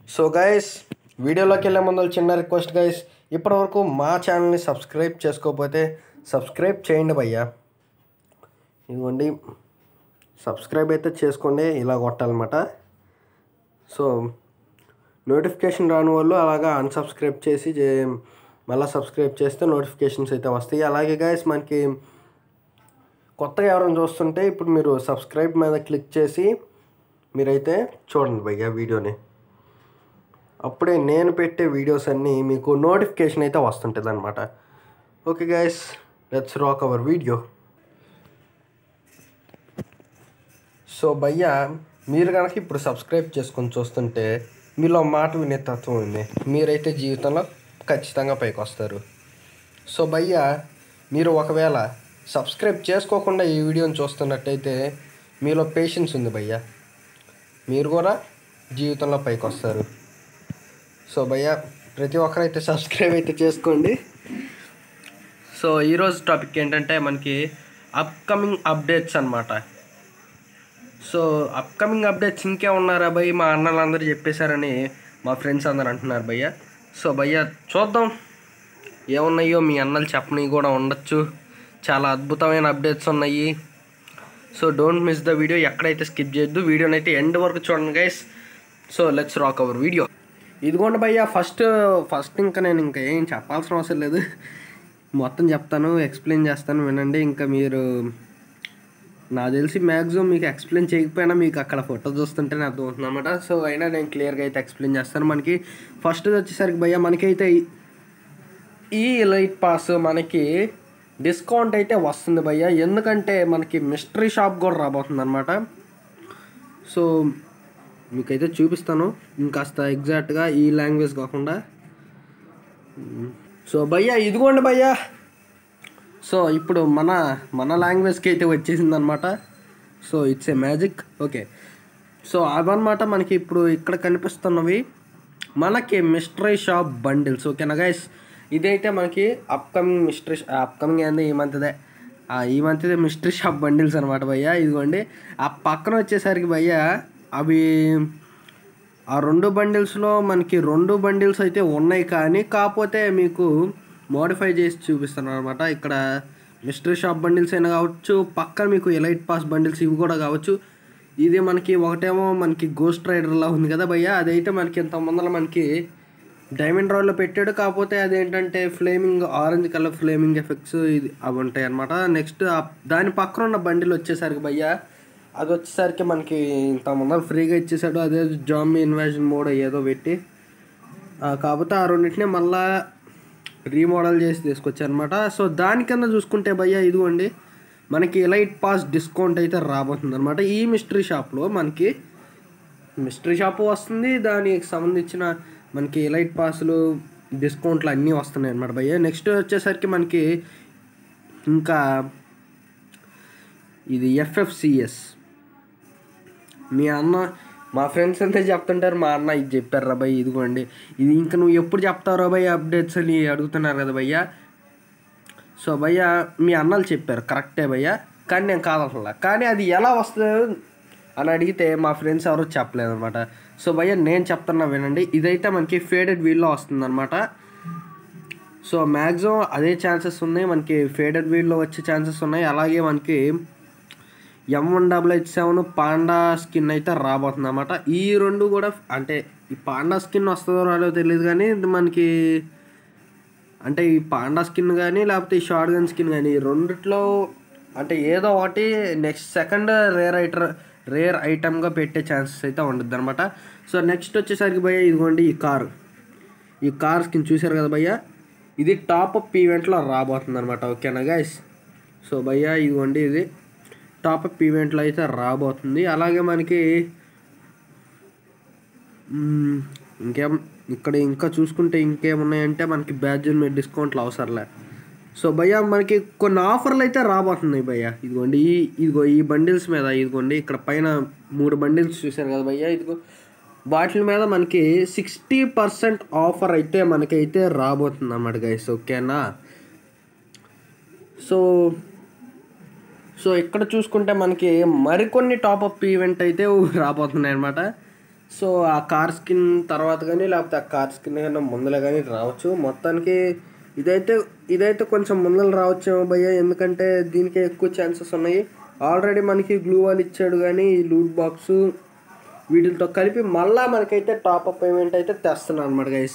So guys వీడియోలోకి వెళ్ళే ముందు చిన్న రిక్వెస్ట్ గైస్ ఇప్పటివరకు మా ఛానల్ని సబ్స్క్రైబ్ చేసుకోకపోతే సబ్స్క్రైబ్ చేయండి భయ్యా ఇదిగోండి సబ్స్క్రైబ్ అయితే చేసుకోండి ఇలా కొట్టాలన్నమాట సో నోటిఫికేషన్ రాని వాళ్ళు అలాగా అన్సబ్స్క్రైబ్ చేసి చే- మళ్ళీ సబ్స్క్రైబ్ చేస్తే నోటిఫికేషన్స్ అయితే వస్తాయి అలాగే గైస్ మనకి కొత్తగా ఎవరైనా చూస్తుంటే ఇప్పుడు మీరు సబ్స్క్రైబ్ మీద క్లిక్ చేసి మీరైతే చూడండి భయ్యా వీడియోని అప్పుడే నేను పెట్టే వీడియోస్ అన్నీ మీకు నోటిఫికేషన్ అయితే వస్తుంటుంది అనమాట okay guys let's rock our video so భయ్యా మీరు కనుక ఇప్పుడు సబ్స్క్రైబ్ చేసుకొని చూస్తుంటే మీలో మాట వినే తత్వం ఉంది మీరైతే జీవితంలో ఖచ్చితంగా పైకి వస్తారు సో భయ్యా మీరు ఒకవేళ సబ్స్క్రైబ్ చేసుకోకుండా ఈ వీడియోని చూస్తున్నట్టయితే మీలో పేషెన్స్ ఉంది భయ్యా మీరు కూడా జీవితంలో పైకి వస్తారు సో భయ్యా ప్రతి ఒక్కరైతే సబ్స్క్రైబ్ అయితే చేసుకోండి సో ఈరోజు టాపిక్ ఏంటంటే మనకి అప్కమింగ్ అప్డేట్స్ అన్నమాట సో అప్కమింగ్ అప్డేట్స్ ఇంకే ఉన్నారా భయ్ మా అన్నలందరూ చెప్పేశారని మా ఫ్రెండ్స్ అందరు అంటున్నారు భయ్య సో భయ్య చూద్దాం ఏమున్నాయో మీ అన్నలు చెప్పని కూడా ఉండొచ్చు చాలా అద్భుతమైన అప్డేట్స్ ఉన్నాయి so don't miss the video ఎక్కడైతే స్కిప్ చేయొద్దు వీడియోని అయితే ఎండ్ వరకు చూడండి guys so let's rock our video ఇదిగోండి భయ్య ఫస్ట్ ఫస్ట్ ఇంకా నేను ఇంకా ఏం చెప్పాల్సిన అవసరం లేదు మొత్తం చెప్తాను ఎక్స్ప్లెయిన్ చేస్తాను వినండి ఇంకా మీరు నాకు తెలిసి మ్యాక్సిమం మీకు ఎక్స్ప్లెయిన్ చేయకపోయినా మీకు అక్కడ ఫోటో చూస్తుంటేనే అర్థమవుతుంది అనమాట సో అయినా నేను క్లియర్గా అయితే ఎక్స్ప్లెయిన్ చేస్తాను మనకి ఫస్ట్ వచ్చేసరికి భయ్య మనకైతే ఈ- ఈ లైట్ పాస్ మనకి డిస్కౌంట్ అయితే వస్తుంది భయ్య ఎందుకంటే మనకి మిస్టరీ షాప్ కూడా రాబోతుంది అనమాట సో మీకైతే చూపిస్తాను ఇంకాస్త ఎగ్జాక్ట్గా ఈ లాంగ్వేజ్ కాకుండా సో భయ్య ఇదిగోండి భయ్య సో ఇప్పుడు మన మన లాంగ్వేజ్కి అయితే వచ్చేసింది అనమాట so it's a magic okay so అవన్నమాట మనకి ఇప్పుడు ఇక్కడ కనిపిస్తున్నవి మనకి మిస్టరీ షాప్ బండిల్స్ ఓకేనా గైస్ ఇదైతే మనకి అప్కమింగ్ మిస్టరీ అప్కమింగ్ ఏంది ఈ మంత్దే ఆ, ఈ మంత్దే మిస్టరీ షాప్ బండిల్స్ అనమాట భయ్య ఇదిగోండి ఆ పక్కన వచ్చేసరికి భయ్య అవి ఆ రెండు బండిల్స్లో మనకి రెండు బండిల్స్ అయితే ఉన్నాయి కానీ కాకపోతే మీకు మోడిఫై చేసి చూపిస్తాను అనమాట ఇక్కడ మిస్టరీ షాప్ బండిల్స్ అయినా కావచ్చు పక్కన మీకు ఎలైట్ పాస్ బండిల్స్ ఇవి కూడా కావచ్చు ఇది మనకి ఒకటేమో మనకి గోస్ట్ రైడర్లా ఉంది కదా భయ్య అదైతే మనకి ఇంత ముందర మనకి డైమండ్ రాడ్లో పెట్టాడు కాకపోతే అదేంటంటే flaming orange colour flaming effects ఇది అవి ఉంటాయి అనమాట నెక్స్ట్ దాని పక్కన ఉన్న బండిల్ వచ్చేసరికి భయ్య అది వచ్చేసరికి మనకి ఇంత ముందర ఫ్రీగా ఇచ్చేసాడు అదే జాంబీ ఇన్వాజన్ మోడ్ ఏదో పెట్టి ఆ, కాకపోతే ఆ రెండింటిని మళ్ళా రీమోడల్ చేసి తీసుకొచ్చారనమాట సో దాని కింద చూసుకుంటే భయ్య ఇదిగోండి మనకి ఎలైట్ పాస్ డిస్కౌంట్ అయితే రాబోతుంది అనమాట ఈ మిస్టరీ షాప్లో మనకి మిస్టరీ షాప్ వస్తుంది దానికి సంబంధించిన మనకి ఎలైట్ పాస్లు డిస్కౌంట్లు అన్నీ వస్తున్నాయి అనమాట భయ్య నెక్స్ట్ వచ్చేసరికి మనకి ఇంకా ఇది ఎఫ్ఎఫ్సిఎస్ మీ అన్న మా ఫ్రెండ్స్ అంతా చెప్తుంటారు మా అన్న ఇది చెప్పారు రా భయ్ ఇదిగోండి ఇది ఇంకా నువ్వు ఎప్పుడు చెప్తావు భయ్య అప్డేట్స్ అని అడుగుతున్నారు కదా భయ్య సో భయ్య మీ అన్నలు చెప్పారు కరెక్టే భయ్య కానీ నేను కాదనలా కానీ అది ఎలా వస్తుంది అని అడిగితే మా ఫ్రెండ్స్ ఎవరు చెప్పలేదు అనమాట సో భయ్య నేను చెప్తున్నా వినండి ఇదైతే మనకి ఫేడెడ్ వీల్లో వస్తుంది అనమాట సో మ్యాక్సిమం అదే ఛాన్సెస్ ఉన్నాయి మనకి ఫేడెడ్ వీల్లో వచ్చే ఛాన్సెస్ ఉన్నాయి అలాగే మనకి M one double eight seven panda skin అయితే రాబోతుంది అనమాట ఈ రెండు కూడా అంటే ఈ పాండా స్కిన్ వస్తుందో రాదో తెలియదు కానీ ఇది మనకి అంటే ఈ పాండా స్కిన్ కానీ లేకపోతే ఈ షార్ట్ గన్ స్కిన్ కానీ ఈ రెండిట్లో అంటే ఏదో ఒకటి next second rare item rare ఐటమ్గా పెట్టే ఛాన్సెస్ అయితే ఉంటుంది అనమాట సో నెక్స్ట్ వచ్చేసరికి భయ్య ఇదిగోండి ఈ కార్ ఈ కార్ స్కిన్ చూశారు కదా భయ్య ఇది టాప్ అప్ ఈవెంట్లో రాబోతుంది అనమాట ఓకేనా గైస్ సో భయ్య ఇదిగోండి ఇది టాప్ అప్ ఈవెంట్లో అయితే రాబోతుంది అలాగే మనకి మ్మ్, ఇంకేం ఇక్కడ ఇంకా చూసుకుంటే ఇంకేమున్నాయంటే మనకి బ్యాడ్జ్ మీద డిస్కౌంట్లు అవసరంలే సో భయ్య మనకి కొన్ని ఆఫర్లు అయితే రాబోతున్నాయి భయ్య ఇదిగోండి ఈ ఇదిగో ఈ బండిల్స్ మీద ఇదిగోండి ఇక్కడ పైన మూడు బండిల్స్ చూశారు కదా భయ్య ఇదిగో వాటి మీద మనకి సిక్స్టీ పర్సెంట్ ఆఫర్ అయితే మనకైతే రాబోతుంది అన్నమాట గైస్ ఓకేనా సో సో ఇక్కడ చూసుకుంటే మనకి మరికొన్ని టాపప్ ఈవెంట్ అయితే రాబోతున్నాయి అనమాట సో ఆ కార్ స్కిన్ తర్వాత కానీ లేకపోతే ఆ కార్ స్కిన్ కన్నా ముందర కానీ రావచ్చు మొత్తానికి ఇదైతే ఇదైతే కొంచెం ముందర రావచ్చేమో భయ్య ఎందుకంటే దీనికి ఎక్కువ ఛాన్సెస్ ఉన్నాయి ఆల్రెడీ మనకి గ్లూ వాల్ ఇచ్చాడు కానీ ఈ లూట్ బాక్స్ వీటితో కలిపి మళ్ళా మనకైతే టాప్ అప్ పేమెంట్ అయితే తెస్తున్నాను అనమాట గైస్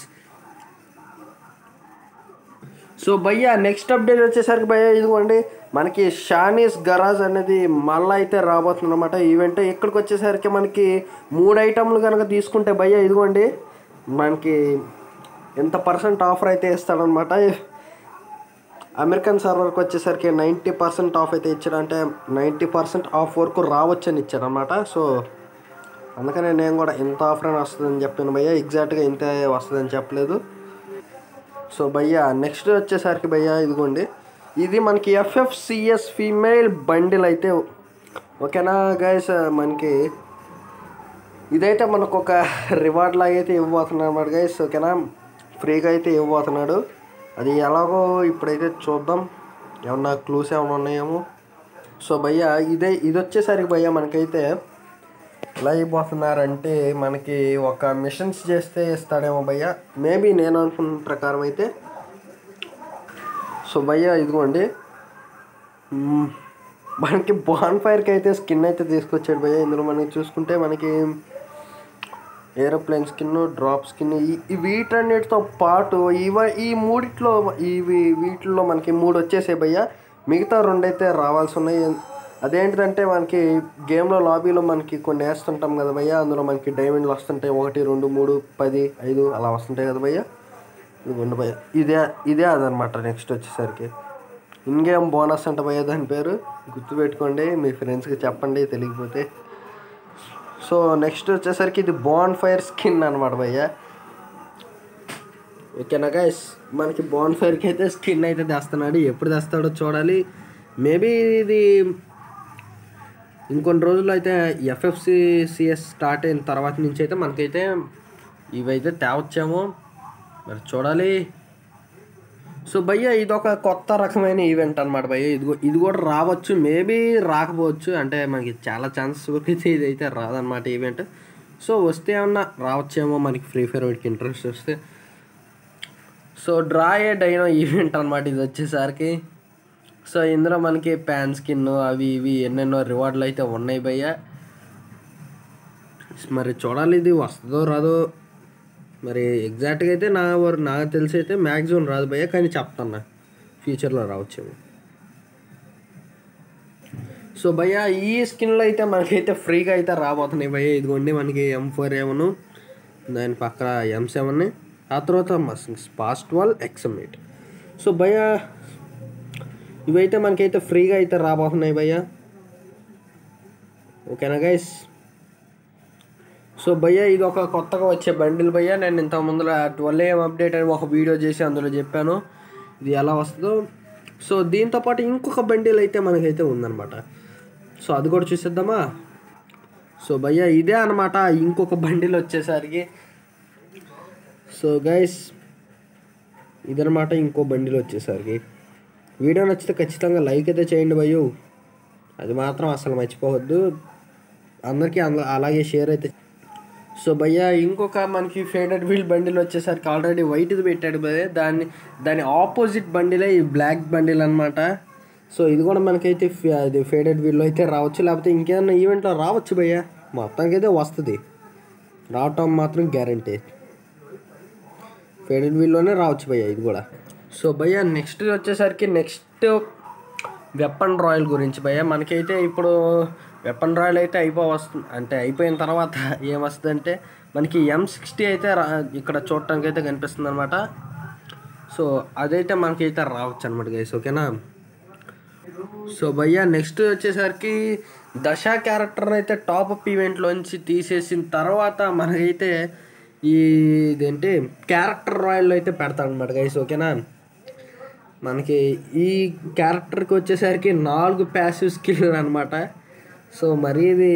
సో భయ్య నెక్స్ట్ అప్డేట్ వచ్చేసరికి భయ్య ఇదిగోండి మనకి షానీస్ గరాజ్ అనేది మళ్ళీ అయితే రాబోతుంది అనమాట ఈవెంట్ ఇక్కడికి వచ్చేసరికి మనకి మూడు ఐటమ్లు కనుక తీసుకుంటే భయ్య ఇదిగోండి మనకి ఎంత పర్సెంట్ ఆఫర్ అయితే ఇస్తాడనమాట అమెరికన్ సర్వర్కి వచ్చేసరికి నైంటీ పర్సెంట్ ఆఫ్ అయితే ఇచ్చాడు అంటే నైంటీ పర్సెంట్ ఆఫ్ వరకు రావచ్చని ఇచ్చాడు అనమాట సో అందుకనే నేను కూడా ఇంత ఆఫర్ అని వస్తుందని చెప్పాను భయ్య ఎగ్జాక్ట్గా ఇంత వస్తుందని చెప్పలేదు సో భయ్య నెక్స్ట్ వచ్చేసరికి భయ్య ఇదిగోండి ఇది మనకి ఎఫ్ఎఫ్సిఎస్ ఫీమేల్ బండిల్ అయితే ఓకేనా గైస్ మనకి ఇదైతే మనకు ఒక రివార్డ్ లాగా అయితే ఇవ్వబోతున్నాడు అనమాట గైస్ ఓకేనా ఫ్రీగా అయితే ఇవ్వబోతున్నాడు అది ఎలాగో ఇప్పుడైతే చూద్దాం ఏమన్నా క్లూస్ ఏమైనా ఉన్నాయేమో సో భయ్య ఇదే ఇది వచ్చేసరికి భయ్య మనకైతే ఎలా అయిపోతున్నారంటే మనకి ఒక మిషన్స్ చేస్తే ఇస్తాడేమో భయ్య మేబీ నేను అనుకున్న ప్రకారం అయితే సో భయ్య ఇదిగోండి మ్మ్. మనకి బాన్ ఫైర్కి అయితే స్కిన్ అయితే తీసుకొచ్చాడు భయ్య ఇందులో మనకి చూసుకుంటే మనకి ఏరోప్లేన్ స్కిన్ డ్రాప్ స్కిన్ ఈ వీటన్నిటితో పాటు ఇవ ఈ మూడిట్లో ఇవి వీటిల్లో మనకి మూడు వచ్చేసాయి భయ్య మిగతా రెండైతే రావాల్సి ఉన్నాయి అదేంటిదంటే మనకి గేమ్లో లాబీలో మనకి కొన్ని వేస్తుంటాం కదా భయ్య అందులో మనకి డైమండ్లు వస్తుంటాయి ఒకటి రెండు మూడు పది ఐదు అలా వస్తుంటాయి కదా భయ్య ఇదిగోండి భయ్య ఇదే ఇదే అదనమాట నెక్స్ట్ వచ్చేసరికి ఇన్గేమ్ బోనస్ అంట భయ్య దాని పేరు గుర్తుపెట్టుకోండి మీ ఫ్రెండ్స్కి చెప్పండి తెలియకపోతే సో నెక్స్ట్ వచ్చేసరికి ఇది బాన్ ఫైర్ స్కిన్ అనమాట భయ్య ఓకేనా గైస్ మనకి బాన్ ఫైర్కి అయితే స్కిన్ అయితే తెస్తున్నాడు ఎప్పుడు తెస్తాడో చూడాలి మేబీ ఇది ఇంకొన్ని రోజుల్లో అయితే ఎఫ్ఎఫ్సి సిఎస్ స్టార్ట్ అయిన తర్వాత నుంచి అయితే మనకైతే ఇవైతే తేవచ్చేమో మరి చూడాలి సో భయ్య ఇది ఒక కొత్త రకమైన ఈవెంట్ అనమాట భయ్య ఇది కూ- ఇది కూడా రావచ్చు మేబీ రాకపోవచ్చు అంటే మనకి చాలా ఛాన్సెస్ అయితే ఇది అయితే రాదన్నమాట ఈవెంట్ సో వస్తే ఏమన్నా రావచ్చేమో మనకి ఫ్రీ ఫైర్ వీటికి ఇంట్రెస్ట్ వస్తే so draw a dino event అనమాట ఇది వచ్చేసరికి సో ఇందులో మనకి ప్యాన్ స్కిన్ అవి ఇవి ఎన్నెన్నో రివార్డులు అయితే ఉన్నాయి భయ్య మరి చూడాలి ఇది వస్తుందో రాదో మరి ఎగ్జాక్ట్గా అయితే నా వరకు నాకు తెలిసి అయితే మ్యాక్సిమం రాదు భయ్య కానీ చెప్తాను ఫ్యూచర్లో రావచ్చేమో సో భయ్య ఈ స్కిన్లో అయితే మనకైతే ఫ్రీగా అయితే రాబోతున్నాయి భయ్య ఇదిగోండి మనకి ఎం ఫోర్ ఏమను దాని పక్కన ఎం సెవెన్ ఆ తర్వాత SPAS twelve XM eight so భయ్య ఇవైతే మనకైతే ఫ్రీగా అయితే రాబోతున్నాయి భయ్య ఓకేనా గైస్ సో భయ్య ఇది ఒక కొత్తగా వచ్చే బండిల్ భయ్య నేను ఇంత ముందర ట్వెల్వ్ ఏఎం అప్డేట్ అని ఒక వీడియో చేసి అందులో చెప్పాను ఇది ఎలా వస్తుందో సో దీంతో పాటు ఇంకొక బండిల్ అయితే మనకైతే ఉందన్నమాట సో అది కూడా చూసేద్దామా సో భయ్య ఇదే అనమాట ఇంకొక బండిల్ వచ్చేసరికి సో గైస్ ఇదనమాట ఇంకో బండిల్ వచ్చేసరికి వీడియో నచ్చితే ఖచ్చితంగా లైక్ అయితే చేయండి భయ్యో అది మాత్రం అసలు మర్చిపోవద్దు అందరికీ అందులో అలాగే షేర్ అయితే సో భయ్య ఇంకొక మనకి ఫేడెడ్ వీల్ బండిల్ వచ్చేసరికి ఆల్రెడీ వైట్ది పెట్టాడు భయ్య దాన్ని దాని ఆపోజిట్ బండిలే ఈ బ్లాక్ బండిల్ అనమాట సో ఇది కూడా మనకైతే ఫే- అది ఫేడెడ్ వీల్లో అయితే రావచ్చు లేకపోతే ఇంకేదైనా ఈవెంట్లో రావచ్చు భయ్య మొత్తానికి అయితే వస్తుంది రావటం మాత్రం గ్యారంటీ ఫేడెడ్ వీల్లోనే రావచ్చు భయ్య ఇది కూడా సో భయ్య నెక్స్ట్ వచ్చేసరికి నెక్స్ట్ వెపన్ రాయల్ గురించి భయ్య మనకైతే ఇప్పుడు వెపన్ రాయల్ అయితే అయిపో వస్తుంది అంటే అయిపోయిన తర్వాత ఏమొస్తుంది అంటే మనకి ఎం సిక్స్టీ అయితే రా ఇక్కడ చూడటానికి అయితే కనిపిస్తుంది అనమాట సో అదైతే మనకైతే రావచ్చు అనమాట గైస్ ఓకేనా సో భయ్య నెక్స్ట్ వచ్చేసరికి దశ క్యారెక్టర్ అయితే టాప్ అప్ ఈవెంట్లోంచి తీసేసిన తర్వాత మనకైతే ఈ ఇదేంటి క్యారెక్టర్ రాయల్ అయితే పెడతాడు అనమాట గైస్ ఓకేనా మనకి ఈ క్యారెక్టర్కి వచ్చేసరికి నాలుగు ప్యాసివ్ స్కిల్ అనమాట సో మరి ఇది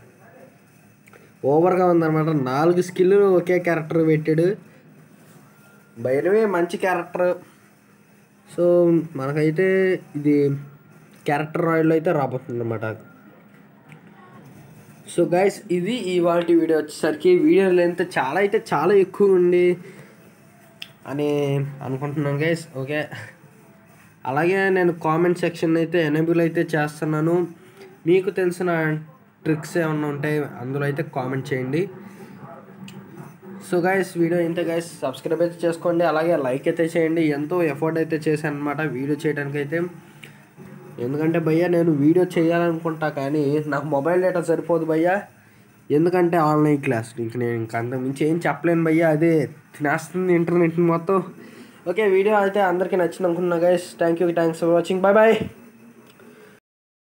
ఓవర్గా ఉందన్నమాట నాలుగు స్కిల్ ఒకే క్యారెక్టర్ పెట్టాడు బయటవే మంచి క్యారెక్టర్ సో మనకైతే ఇది క్యారెక్టర్ రాయల్లో అయితే రాబోతుంది అనమాట సో గైస్ ఇది ఇవాళ వీడియో వచ్చేసరికి వీడియో లెంత్ చాలా అయితే చాలా ఎక్కువ ఉంది అని అనుకుంటున్నాను గైస్ ఓకే అలాగే నేను కామెంట్ సెక్షన్ అయితే ఎనేబుల్ అయితే చేస్తున్నాను మీకు తెలిసిన ట్రిక్స్ ఏమన్నా ఉంటే అందులో అయితే కామెంట్ చేయండి సో గైస్ వీడియో ఇంత గైస్ సబ్స్క్రైబ్ అయితే చేసుకోండి అలాగే లైక్ అయితే చేయండి ఎంతో ఎఫర్ట్ అయితే చేశాను అనమాట వీడియో చేయడానికి అయితే ఎందుకంటే భయ్యా నేను వీడియో చేయాలనుకుంటా కానీ నాకు మొబైల్ డేటా సరిపోదు భయ్యా ఎందుకంటే ఆన్లైన్ క్లాస్ ఇంక నేను ఇంక అంత మించి ఏం చెప్పలేను భయ్యా అదే తినేస్తుంది ఇంటర్నెట్ మొత్తం ఓకే వీడియో అయితే అందరికీ నచ్చింది అనుకున్నా guys thank you thanks for watching bye bye